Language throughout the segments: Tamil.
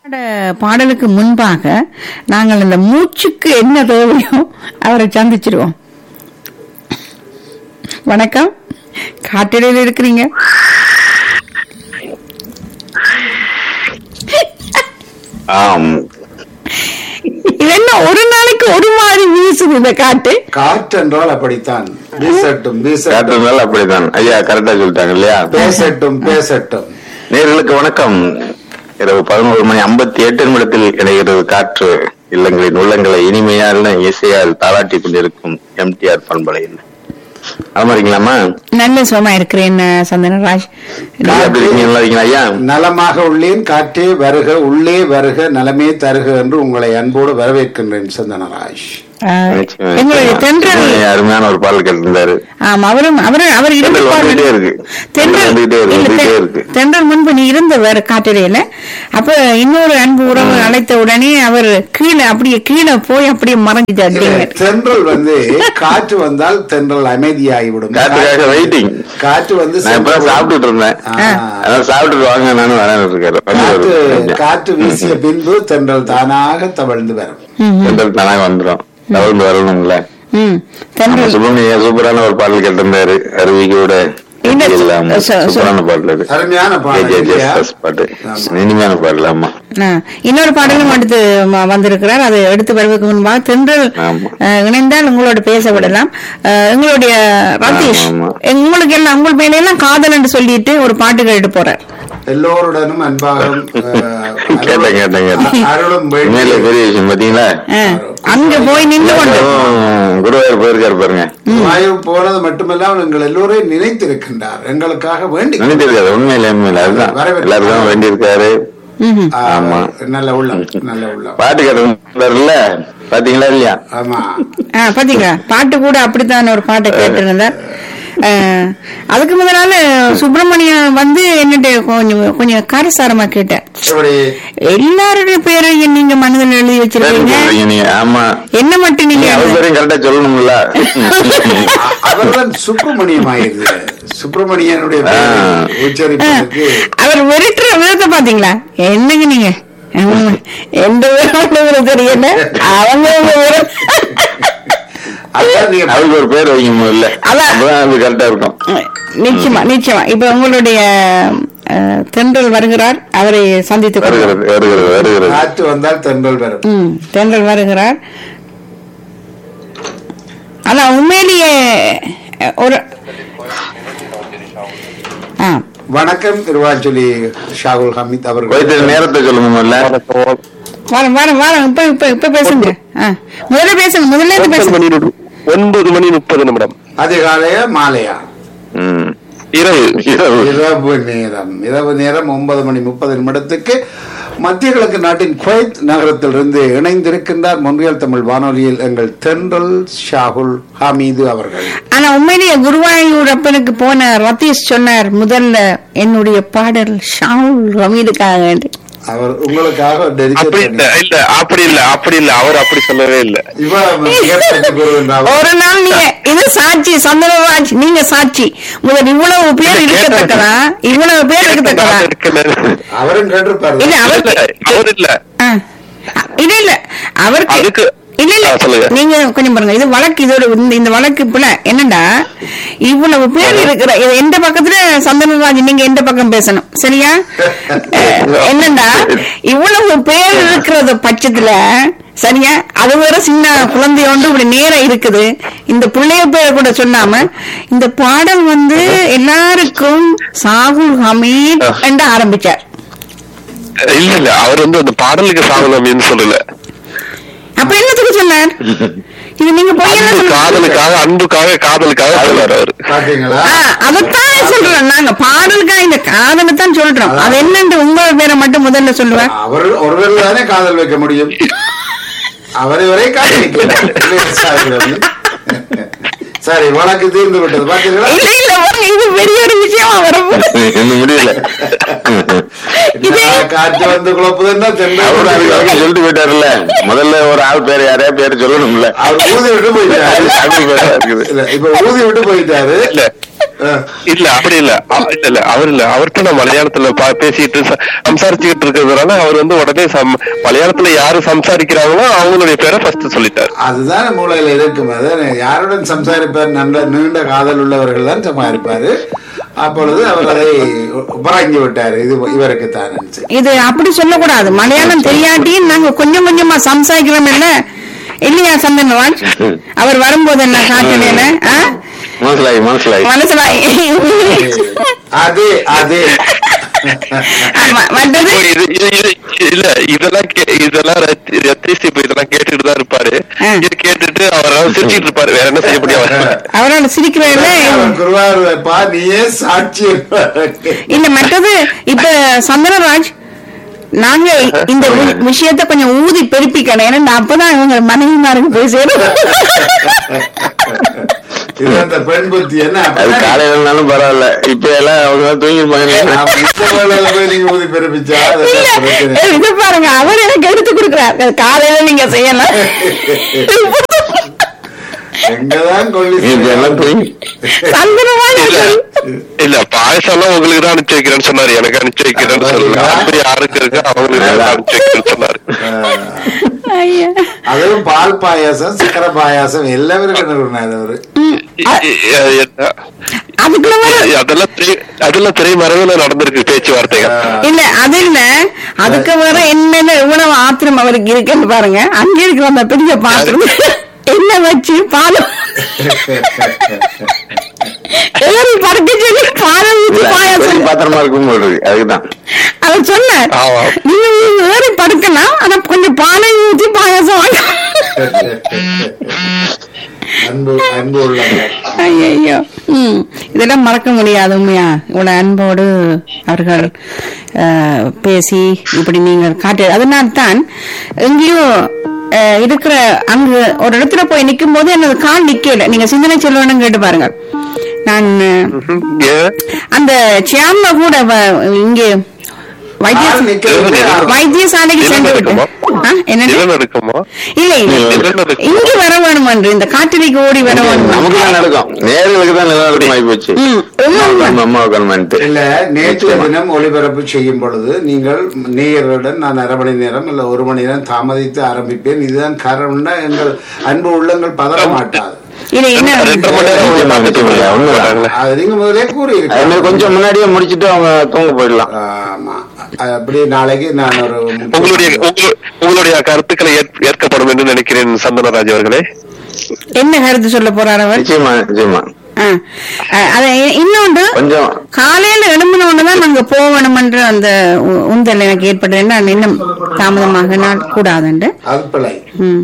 பாட- பாடலுக்கு முன்பாக நாங்கள் இந்த மூச்சுக்கு என்ன தேவையோ அவரை சந்திச்சிருவோம் வணக்கம் காட்டிடையில் இருக்கிறீங்க ஆம் இது என்ன ஒரு நாளைக்கு ஒரு மாதிரி வீசுது இந்த காட்டு காற்று என்றால் அப்படித்தான் வீசட்டும் வீசட்டும் காட்டுனால அப்படித்தான் ஐயா கரெக்டா சொல்லிட்டாங்க இல்லையா பேசட்டும் பேசட்டும் நேர்களுக்கு வணக்கம் இரவு பதினோரு மணி ஐம்பத்தி எட்டு நிமிடத்தில் இணைகிறது காற்று இல்லங்களின் உள்ளங்களை இனிமையான இசையால் தாளாட்டி கொண்டிருக்கும் எம்டிஆர் பண்பலையில் அமரிங்களாமா நல்ல சுகமா இருக்கிறேன் சந்தனராஜ் நீங்க எப்படி இருக்கீங்க நல்லா இருக்கீங்களா ஐயா நலமாக உள்ளேன் காற்றே வருக உள்ளே வருக நலமே தருக என்று உங்களை அன்போடு வரவேற்கின்றேன் சந்தனராஜ் ஆஹ், நிச்சயமா, எங்களுடைய நிச்சயமா. தென்றல் நிச்சயமா, அருமையான ஒரு பாடல் கேட்டிருந்தாரு ஆமா அவரும் அவர் அவர் இருந்த தென்றல் பாடல் வந்துட்டே இருக்கு. தென்றல் வந்துட்டே இருக்கு, இல்ல, வந்துட்டே தெ- இருக்கு. தென்றல் முன்பு நீ இருந்த வேற காட்டிடையில அப்ப இன்னொரு அன்பு உறவு அழைத்த உடனே அவர் கீழே அப்படியே கீழே போய் அப்படியே மறைஞ்சிட்டார் அப்படிங்க தென்றல் வந்து காற்று வந்தால் தென்றல் அமைதியாகிவிடும் காற்றுக்காக வெயிட்டிங் காற்று வந்து நான் இப்ப சாப்பிட்டுட்டு இருந்தேன் ஆ. அதான் சாப்பிட்டுட்டு வாங்க நானும் வரேன் இருக்காரு காற்று காற்று வீசிய பின்பு தென்றல் தானாக தவழ்ந்து வரும் தென்றல் தானாக வந்துடும் தவழ்ந்து வரணும்ல ம் நம்ம தென்றல் சுப்பிரமணிய சூப்பரான ஒரு பாடல் கேட்டிருந்தாரு அருவியோட இல்ல, எல்லாம் சு- சு- சூப்பரான பாடல் அது அருமையான ஜே, பாடல் ஜே, இல்லையா? ஜே, பாட்டு ஆமா. இனிமையான பாடல் ஆமா ஆ, இன்னொரு பாடலும் அடுத்து ம- வந்திருக்கிறார் அது எடுத்து வருவதற்கு முன்பாக தென்றல் ஆமா. அஹ், இணைந்தால் உங்களோட பேச விடலாம் அஹ், எங்களுடைய ரதீஷ் ஆமா, ஆமா. உங்களுக்கு எல்லாம் உங்கள் மேல எல்லாம் காதல் என்று சொல்லிட்டு ஒரு பாட்டு கேட்டு போறார் எல்லோருடனும் அன்பாகவும் அஹ், கேட்டேன் கேட்டேன் கேட்டேன் அருளும் உண்மையில வேண்டி பெரிய விஷயம் பாத்தீங்களா ஆ, அங்க போய் நின்று கொண்டு எல்லாரும் குருவாயூர் போயிருக்காரு பாருங்க வாயு போனது மட்டுமல்லாமல் எங்கள் எல்லோரையும் நினைத்திருக்கின்றார் எங்களுக்காக வேண்டி நினைச்சிருக்காரு உண்மையில உண்மையில அதுதான் வரவேற்று- எல்லாருக்கும் வேண்டி இருக்காரு ம்ஹும். ஆ, ஆமா. நல்ல உள்ளம் நல்ல உள்ளம் பாட்டு கேட்டிருந்தாருல்ல பாத்தீங்களா இல்லையா ஆமா ஆ, பாத்தீங்களா பாட்டு கூட அப்படித்தான் ஒரு பாட்டை கேட்டிருந்தார் அஹ், அதுக்கு முதலால சுப்பிரமணியம் வந்து என்னட்டு கொஞ்சம் கொஞ்சம் காரசாரமா கேட்டார் இப்படி எல்லாருடைய பேரையும் நீங்க மனதில் எழுதி சரி, வச்சிருக்கீங்க சொல்றீங்க நீங்க ஆமா என்ன மட்டும் நீங்க நீங்க அவர் பேரையும் கரெக்டா சொல்லணும்ல அ- அவர்தான் சுப்பிரமணியம் ஆயிருது சுப்பிரமணியனுடைய பெயரை ஆ. உச்சரிப்பதற்கு அவர் வெறுக்கிற விதத்தை பாத்தீங்களா என்னங்க நீங்க ஹம், எந்த விதம் தெரியல அவங்க விதம். அதான் நீங்க அவருக்கு ஒரு பேர் வைங்க முதல்ல அதான். அப்பதான் அது கரெக்டா இருக்கும் நிச்சயமா நிச்சயமா இப்ப உங்களுடைய அஹ், தென்றல் வருகிறார் அவரை சந்தித்துக் கொள்வோம். வருகிறது வருகிறது வருகிறது காற்று வந்தால் தென்றல் வரும் ம் தென்றல் வருகிறார் ஆனா உண்மையிலேயே அஹ், ஒரு ஆ வணக்கம் திருவாச்சொலி ஷாகுல் ஹமீத் அவர்கள் வைத்திய நேரத்தை சொல்லுங்க முதல்ல வாரம் வாரம் வாரம் இப்ப இப்ப இப்ப பேசுங்க ஆ, முதல்ல பேசுங்க முதல்ல இருந்து ஒன்பது பேசுங்க மணி நு- ஒன்பது மணி முப்பது நிமிடம் அதிகாலையா மாலையா ம். இரவு இரவு. இரவு நேரம் இரவு நேரம் ஒன்பது மணி முப்பது நிமிடத்துக்கு மத்திய கிழக்கு நாட்டின் குவைத் நகரத்திலிருந்து இணைந்திருக்கின்றார் மொன்றியல் தமிழ் வானொலியில் எங்கள் தென்றல் ஷாகுல் ஹமீது அவர்கள் ஆனா உண்மையிலேயே குருவாயூர் அப்பனுக்கு போன ரதீஷ் சொன்னார் முதல்ல என்னுடைய பாடல் ஷாவுல் ரமீதுக்காக அவர் உங்களுக்காக dedicate அப்படி இல்ல பண்ணி- இல்ல அப்படி இல்ல அப்படி இல்ல அவர் அப்படி சொல்லவே இல்ல இவர் கேட்டு கூறுகின்றார். ஒரு நாள் நீங்க இது சாட்சி சந்திரராஜ் நீங்க சாட்சி முதல் இவ்வளவு பேர் இருக்கத்தக்கதா இவ்வளவு பேர் இருக்கத்தக்கதா நான் இருக்கல. அவரும் கேட்டிருப்பாரு இல்ல இல்ல, அவருக்கு அவர் இல்ல ஆ. இல்ல இல்ல அவருக்கு அதுக்கு இல்ல இல்ல ஆ, சொல்லுங்க. நீங்க கொஞ்சம் பாருங்க இது வழக்கு இதோட இந்த இந்த வழக்கு இப்ப என்னடா இவ்வளவு பேர் இருக்கிற இது எந்த பக்கத்துல சந்தனராஜ் நீங்க எந்த பக்கம் பேசணும் சரியா அஹ், என்னடா இவ்வளவு பேர் இருக்கிறத பட்சத்துல சரியா அது வேற சின்ன குழந்தையோண்டு இப்படி நேரம் இருக்குது இந்த பிள்ளைய பேர் கூட சொல்லாம இந்த பாடல் வந்து எல்லாருக்கும் சாகுல் ஹமீத் என்று ஆரம்பிச்சார் இல்ல இல்ல அவர் வந்து அந்த பாடலுக்கு சாகலமின்னு சொல்லல அப்ப என்னத்துக்கு சொன்னார் இது நீங்க பொய்யெல்லாம் அன்பு சொல்ல காதலுக்காக அன்புக்காக காதலுக்காக சொல்றாரு அவரு பாத்தீங்களா அதத்தான் சொல்றோம் நாங்க பாடலுக்கா இந்த காதலை தான் சொல்றோம் அது என்னன்னு உங்க பேரை மட்டும் முதல்ல சொல்லுவேன் அவர் ஒருவர் தானே காதல் வைக்க முடியும் அவரை வரை காதலிக்கலாம் இல்லையா சாகுல்? சரி வழக்கு தீர்ந்து விட்டது பாத்தீங்களா இல்ல இல்ல வாங்க, இது பெரிய ஒரு விஷயமா வரும் இன்னும் முடியல இது- நான் காற்று வந்து குழப்புதுன்னா அவரு தென்றல் அதுக்கு வரைக்கும் சொல்லிட்டு போயிட்டாருல்ல முதல்ல ஒரு ஆள் பேர் யாரையா பேர் சொல்லணும்ல அவர் ஊதி விட்டு போயிட்டாரு தமிழ் பேரா இருக்குது இல்ல, இப்ப ஊதி விட்டு போயிட்டாரு இல்ல ஆ. இல்ல அப்படி இல்ல அவ- இல்ல இல்ல அவர் இல்ல அவர்கிட்ட நான் மலையாளத்துல பா- பேசிட்டு ச- சம்சாரிச்சுக்கிட்டு இருக்கிறதுனால அவர் வந்து உடனே சம்- மலையாளத்துல யாரு சம்சாரிக்கிறாங்களோ அவங்களுடைய பேரை ஃபர்ஸ்ட் சொல்லிட்டாரு அதுதான் மூளையில இருக்கும் அதான் யாருடன் சம்சாரிப்பார் நல்ல நீண்ட காதல் உள்ளவர்கள் தான் சமாளிப்பாரு அப்பொழுது அவர் அதை உபராங்கி விட்டார் இது இவருக்கு தான் இது அப்படி சொல்லக்கூடாது மலையாளம் தெரியாட்டியும் நாங்க கொஞ்சம் கொஞ்சமா சம்சாரிக்கிறோம் இல்ல இல்லையா சந்தனராஜ் அவர் வரும்போது என்ன காட்டுனேன்னு ஆ? மனசிலாய் மனசிலாய் மனசுல அது அது ஆமா, மற்றது இப்போ இது இது- இது- இல்ல இதெல்லாம் கே- இதெல்லாம் ரத்தி- ரத்தீஷ் இப்ப இதெல்லாம் கேட்டுட்டு தான் இருப்பாரு ஆ. இது கேட்டுட்டு அவர் சிரிச்சிட்டு இருப்பாரு வேற என்ன செய்ய முடியும் அவர் அவரோட சிரிக்கிறதுல அவர் குருவார் பா நீயே சாட்சி என்பதற்கு. இல்ல மற்றது இப்ப சந்தனராஜ் நாங்க இந்த வி- விஷயத்த கொஞ்சம் ஊதி பெருப்பிக்கணும் ஏன்னா அப்பதான் இவங்க மனைவிமாருக்கு போய் சேரும் இது அந்த பெண் புத்தி என்ன அது அப்பதான் காலையில இருந்தாலும் பரவாயில்ல இப்ப எல்லாம் அவங்க தூங்கிருப்பாங்க நான் இப்ப வேலையில போய் நீங்க ஊதி பிறப்பிச்சா அது இல்ல பிரச்சனை. இது பாருங்க அவர் எனக்கு எடுத்து கொடுக்குறாரு அது காலையில நீங்க செய்யலாம் எங்கதான் கொல்லி இப்ப எல்லாம் தூங்கி சந்தனராஜ் இல்ல இல்ல பாயசம் எல்லாம் உங்களுக்கு தான் அனுப்பிச்சு வைக்கிறேன்னு சொன்னாரு எனக்கு அனுப்பிச்சு வைக்கிறேன்னு சொல்லல அப்படி யாருக்கு இருக்கு அவங்களுக்கு தான் அனுப்பிச்சு வைக்கிறேன்னு சொன்னாரு ஐயா. அதுவும் பால் பாயாசம் சக்கரை பாயாசம் எல்லாம் இருக்கு அவரு இ- இ- இ- என்ன? அதுக்குள்ள வர அதெல்லாம் திரை- அதெல்லாம் திரைமறைவுல நடந்திருக்கு பேச்சுவார்த்தைகள் இல்ல அது இல்ல அதுக்கு வேற என்னென்ன எவ்வளவு ஆத்திரம் அவருக்கு இருக்குன்னு பாருங்க அங்க இருக்கிற அந்த பெரிய பாத்திரம் என்ன வச்சு பாலம் ஏறி படுக்க சொல்லி பாலம் ஊத்தி இல்ல, பெரிய பாயாசம் பாத்திரமா இருக்கும் போல இருக்கு அதுக்குதான் அவர் சொன்னார் ஆமா. நீங்க ஏறி படுக்கலாம் ஆனா கொஞ்சம் பாலை ஊத்தி பாயாசம் வாங்க அன்பு அன்பு உள்ளவங்க ஐயோ ம் இதெல்லாம் மறக்க முடியாது உண்மையா இவ்வளவு அன்போடு அவர்கள் அஹ், பேசி இப்படி நீங்கள் காட்டு அதனால்தான் எங்கேயோ அஹ், இருக்கிற அங்கு ஒரு இடத்துல போய் நிக்கும் போது எனது கால் நிக்கல நீங்க சிந்தனை செல்வனும் கேட்டு பாருங்க நான் அஹ், ஏன் அந்த சியாம கூட வ- இங்கே வைத்திய கால் நிக்கிறது வைத்தியசாலைக்கு சென்று விட்டு ஆ, என்னது நிலநடுக்கமா இல்ல இல்ல நிலநடுக்கம். இங்க வர வேணும் என்று இந்த காட்டிலைக்கு ஓடி வர வேணும் நமக்கு தான் நடக்கும் நேர்களுக்கு தான் நிலநடுக்கம் ஆகி போச்சு ம், உண்மை. அம்மா உட்காந்து இல்ல நேற்று தினம் ஒளிபரப்பு செய்யும் பொழுது நீங்கள் நேயர்களுடன் நான் அரை மணி நேரம் இல்ல ஒரு மணி நேரம் தாமதித்து ஆரம்பிப்பேன் இதுதான் காரணம்னா எங்கள் அன்பு உள்ளங்கள் பதற மாட்டாது இது என்ன ரெண்டரை மணி நேரம் நிச்சயமா, நிச்சயமா, உண்மைதான். அது நீங்க முதலே கூறி அது மாதிரி கொஞ்சம் முன்னாடியே முடிச்சிட்டு அவங்க தூங்க போயிடலாம் ஆமா அது அப்படி நாளைக்கு நான் ஒரு உங்களுடைய உங்க- உங்களுடைய கருத்துக்களை ஏற்- ஏற்கப்படும் என்று நினைக்கிறேன் சந்தனராஜ் அவர்களே என்ன கருத்து சொல்ல போறார் அவர் நிச்சயமா நிச்சயமா ஆ. ஆ, அது இன்னொன்று கொஞ்சம் காலையில எழும்பினோன்னு நாங்க போகணும்ன்ற அந்த உ- உந்தல் எனக்கு ஏற்பட்டது நான் இன்னும் தாமதமாக நான் கூடாதுண்டு அது பிழை ம்.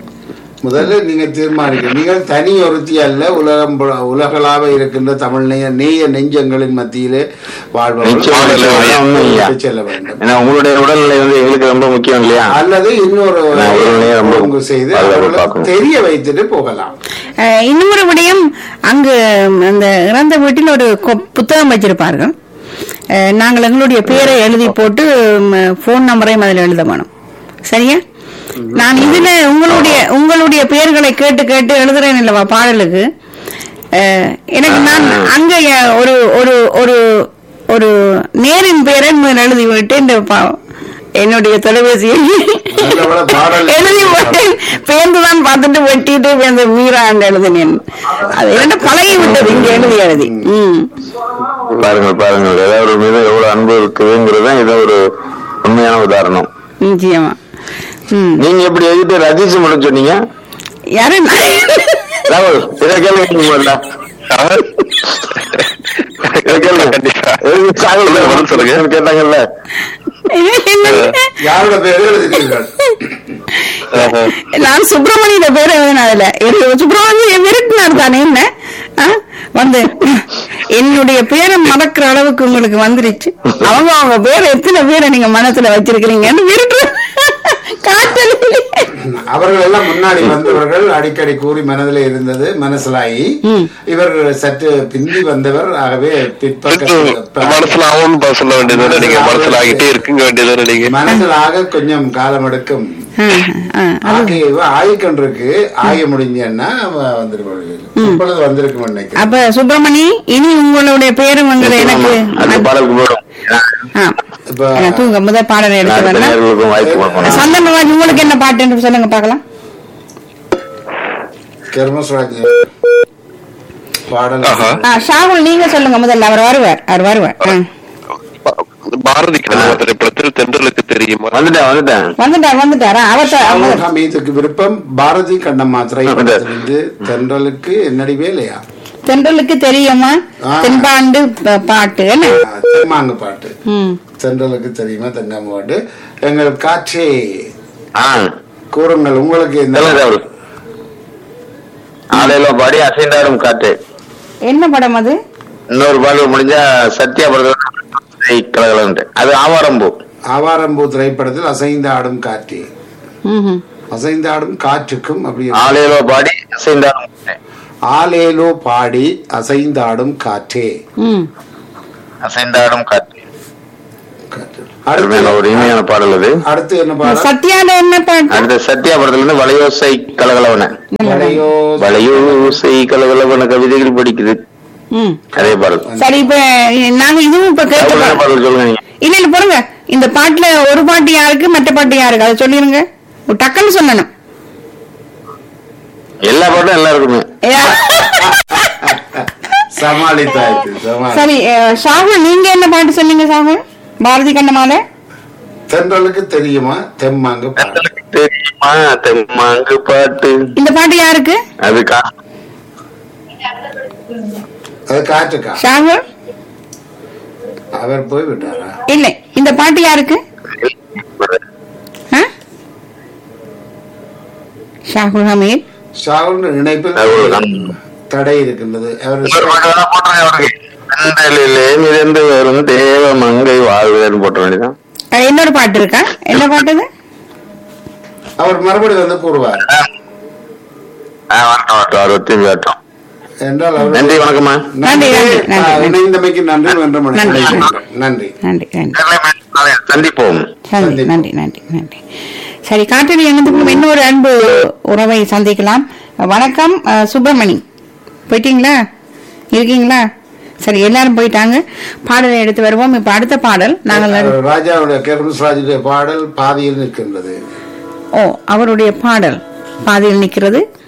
முதல்ல நீங்க தீர்மானிக்க நீங்கள் தனி ஒருத்தி அல்ல உலகம் புல- உலகளாவ இருக்கின்ற தமிழ் நேய நேய நெஞ்சங்களின் மத்தியிலே நிச்சயமா, நிச்சயமா, அதான் உண்மை ஐயா. வாழ்வர்கள் செல்ல வேண்டும் ஏன்னா உங்களுடைய உடல்நிலை வந்து எங்களுக்கு ரொம்ப முக்கியம் இல்லையா அல்லது இன்னொரு நான் ஒரு நேரம் ஒழுங்கு செய்து பாதுகாப்பு அவர்களை பார்க்கணும். தெரிய வைத்துட்டு போகலாம் அஹ், இன்னொரு விடயம் அங்கு அந்த இறந்த வீட்டில் ஒரு கொ- புத்தகம் வச்சிருப்பார்கள் அஹ், நாங்கள் எங்களுடைய பேரை எழுதி போட்டு போன் நம்பரையும் அதில் எழுத வேணும் சரியா நான் இதுல உங்களுடைய உங்களுடைய பெயர்களை கேட்டு கேட்டு எழுதுறேன் இல்லவா பாடலுக்கு அஹ், எனக்கு நான் அங்க எ- ஒரு ஒரு ஒரு ஒரு நேரின் பெயரை முதல்ல எழுதி விட்டு இந்த பா- என்னுடைய தொலைபேசியை நல்ல பாடல் எழுதி போட்டேன் பேர்ந்துதான் பார்த்துட்டு வெட்டிட்டு அந்த மீரா அந்த எழுதினேன் அது என்ன பழகி விட்டது இங்க எழுதி எழுதி ம் பாருங்கள் பாருங்கள் ஏதாவது ஒரு மீது எவ்வளவு அன்பு இருக்குதுங்கிறது தான் இதை ஒரு உண்மையான உதாரணம் நிச்சயமா ம் நீங்க எப்படி எழுதிட்டு ரதீஷ் மட்டும் சொன்னீங்க யாரு ராகுல் இதை கேளுங்க நீங்க முதல்ல. இதை கேளுங்க கண்டிப்பா. எழுதி சாகுல் சொல்லுங்க, பதில் சொல்லுங்க. கேட்டாங்கல்ல யாரோட பேரு எழுதினீர்கள் நான் சுப்பிரமணியோட பேர் எழுதின அதுல எனக்கு சுப்பிரமணியம் விருட்டினார் தானே என்ன ஆ? வந்து என்னுடைய பேரை மறக்கிற அளவுக்கு உங்களுக்கு வந்துருச்சு அவங்க அவங்க பேரை எத்தனை பேரை நீங்க மனசுல வச்சிருக்கிறீங்கன்னு விருட்டு காட்டல அவர்கள் எல்லாம் முன்னாடி வந்தவர்கள் அடிக்கடி கூறி மனதில் இருந்தது மனசிலாகி இவர்கள் சற்று பிந்தி வந்தவர் ஆகவே பிற்பக்க மனசுல ஆகும்னு சொல்ல வேண்டியது நீங்க மனசுல ஆகிட்டே இருக்குங்க வேண்டியது நீங்க மனதில் ஆக கொஞ்சம் காலம் எடுக்கும் ஆ, ஆ, அது ஆகி ஆகிக்கொண்டிருக்கு ஆகி முடிஞ்சேன்னா வந்துருக்க இப்பொழுது வந்திருக்கும் நினைக்கிறேன் அப்ப சுப்பிரமணி இனி உங்களுடைய பேரும் வந்து எனக்கு அந்த பாடலுக்கு போயிடும் ஆ, இப்ப எனக்கு தூங்க முதல் பாடலை எடுத்து அடுத்த வரலாம் நேர்களுக்கும் வாய்ப்பு கொடுக்கணும் சந்தனராஜ் உங்களுக்கு என்ன பாட்டுன்னு சொல்லுங்க பார்க்கலாம் கெர்மஸ்ராஜ் பாடல் ஆஹா. ஆ, ஷாகுல் நீங்க சொல்லுங்க முதல்ல அவர் வருவார் அவர் வருவார் ஆ. பாரதி கண்ணம்மா திரைப்படத்தில் தென்றலுக்கு தெரியுமா வந்துட்டேன் வந்துட்டேன் வந்துட்டார் வந்துட்டாரா அவர் ஷாமுல் ஹமீதுக்கு விருப்பம் பாரதி கண்ணம்மா திரைப்படத்திலிருந்து தென்றலுக்கு என்னடி வேலையா தென்றலுக்கு தெரியுமா ஆ. தென்பாண்டு ப- பாட்டு என்ன ஆ, தெம்மாங்கு பாட்டு ம். தென்றலுக்கு தெரியுமா தென்னாங்க பாட்டு எங்கள் காட்சி ஆ கூறுங்கள் உங்களுக்கு இந்த சொல்லுங்க சார் ஆலையில பாடி அசைந்தாடும் காட்டு என்ன படம் அது இன்னொரு பாடல் முடிஞ்சா சத்யா படத்தில் கலகலன்ட்டு அது ஆவாரம்பூ ஆவாரம்பூ திரைப்படத்தில் அசைந்து ஆடும் காட்சி ம்ஹும். அசைந்து ஆடும் காற்றுக்கும் அப்படி ஆலையில பாடி அசைந்தாடும் காட்டு. ஆலேலோ பாடி அசைந்தாடும் காற்றே ம். அசைந்தாடும் காட்டு காற்று. அருமையான அடுத்து ஒரு இனிமையான பாடல் அது அடுத்து என்ன பாடல் சத்யால என்ன பாட்டு அடுத்த சத்யா படத்துல இருந்து வளையோசை கலகலவன வளையோ வளையோசை கலகலவன கவிதைகள் படிக்குது ம். அதே பாடல் சரி இப்ப நாங்க இதுவும் இப்ப கேட்க அருமையான போறோம். பாடல் சொல்லுங்க நீங்க இல்ல இல்ல போடுங்க இந்த பாட்டுல ஒரு பாட்டு யாருக்கு மற்ற பாட்டு யாருக்கு அதை சொல்லிருங்க ஒரு டக்குன்னு சொல்லணும் எல்லா பாட்டும் எல்லாருக்குமே சமாளித்தாயிற்று சமாளி சரி அஹ், ஷாகுல் நீங்க என்ன பாட்டு சொன்னீங்க ஷாகுல் பாரதி கண்ணமால தென்றலுக்கு தெரியுமா தெம்மாங்கு பாட்டு தெரியுமா தெம்மாங்கு பாட்டு இந்த பாட்டு யாருக்கு அது கா அது காற்றுக்கா ஷாகுல் அவர் போய் விட்டாரா இல்ல இந்த பாட்டு யாருக்கு ஆ? ஷாகுல் ஹமீத் ஷாவுல் இணைப்பில் அவ்வளவுதான். தடை இருக்கின்றது அவர் இன்னொரு பாட்டு வேணா போட்டுருங்க அவருக்கு செந்தலிலே மிதந்து வரும் தேவ மங்கை வாழ்வேன்னு போட்ட வேண்டியதான் அஹ், இன்னொரு பாட்டு இருக்கா என்ன பாட்டு அது அவர் மறுபடியும் வந்து கூறுவார் ஆ, வரட்டும் வரட்டும் அவர் திரும்பி வரட்டும் என்றால் அவர் நன்றி வணக்கம்மா நன்றி, நன்றி, ஆ, நன்றி. இணைந்தமைக்கு நன்றி நன்றி நன்றி. நன்றி நன்றி நன்றி நாளை சந்திப்போம் நன்றி நன்றி நன்றி நன்றி சரி காற்றடி எண்ணத்துக்கு இன்னொரு அன்பு உறவை சந்திக்கலாம் வணக்கம் அஹ், சுப்பிரமணி போயிட்டீங்களா இருக்கீங்களா சரி எல்லாரும் போயிட்டாங்க பாடலை எடுத்து வருவோம் இப்ப அடுத்த பாடல் நாங்கள் நடு- ராஜாவுடைய கெர்மஸ் ராஜுடைய பாடல் பாதியில் நிற்கின்றது ஓ அவருடைய பாடல் பாதியில் நிற்கிறது